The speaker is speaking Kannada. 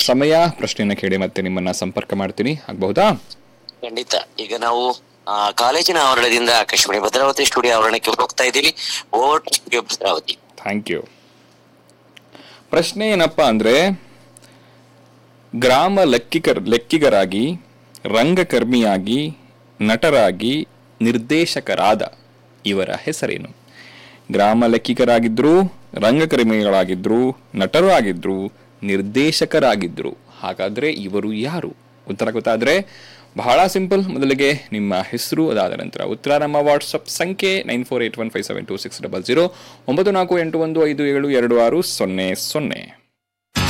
ಸಮಯ ಪ್ರಶ್ನೆಯನ್ನ ಕೇಳಿ ಮತ್ತೆ ನಿಮ್ಮನ್ನ ಸಂಪರ್ಕ ಮಾಡ್ತೀನಿ ಆಗಬಹುದಾ ಖಂಡಿತ ಈಗ ನಾವು ಆ, ಕಾಲೇಜಿನ ಆವರಣದಿಂದ ಆಕಾಶವಾಣಿ ಭದ್ರಾವತಿ ಸ್ಟುಡಿಯೋ ಆವರಣಕ್ಕೆ ಹೋಗ್ತಾ ಇದ್ದೀವಿ ಓಟ್ ಸ್ಟುಡಿಯೋ ಭದ್ರಾವತಿ ಥ್ಯಾಂಕ್ ಯು ಪ್ರಶ್ನೆ ಏನಪ್ಪಾ ಅಂದ್ರೆ ಗ್ರಾಮ ಲೆಕ್ಕಿಗರ್ ಲೆಕ್ಕಿಗರಾಗಿ ರಂಗಕರ್ಮಿಯಾಗಿ ನಟರಾಗಿ ನಿರ್ದೇಶಕರಾದ ಇವರ ಹೆಸರೇನು ಗ್ರಾಮ ಲೆಕ್ಕಿಗರಾಗಿದ್ರು ರಂಗಕರ್ಮಿಗಳಾಗಿದ್ರು ನಟರು ಆಗಿದ್ರು ನಿರ್ದೇಶಕರಾಗಿದ್ರು ಹಾಗಾದ್ರೆ ಇವರು ಯಾರು ಉತ್ತರ ಗೊತ್ತಾದ್ರೆ ಬಹಳ ಸಿಂಪಲ್ ಮೊದಲಿಗೆ ನಿಮ್ಮ ಹೆಸರು ಅದಾದ ನಂತರ ಉತ್ತರ ನಮ್ಮ ವಾಟ್ಸಪ್ ಸಂಖ್ಯೆ nine four eight one five seven two six double zero ಒಂಬತ್ತು ನಾಲ್ಕು ಎಂಟು ಒಂದು ಐದು ಏಳು ಎರಡು ಆರು ಸೊನ್ನೆ ಸೊನ್ನೆ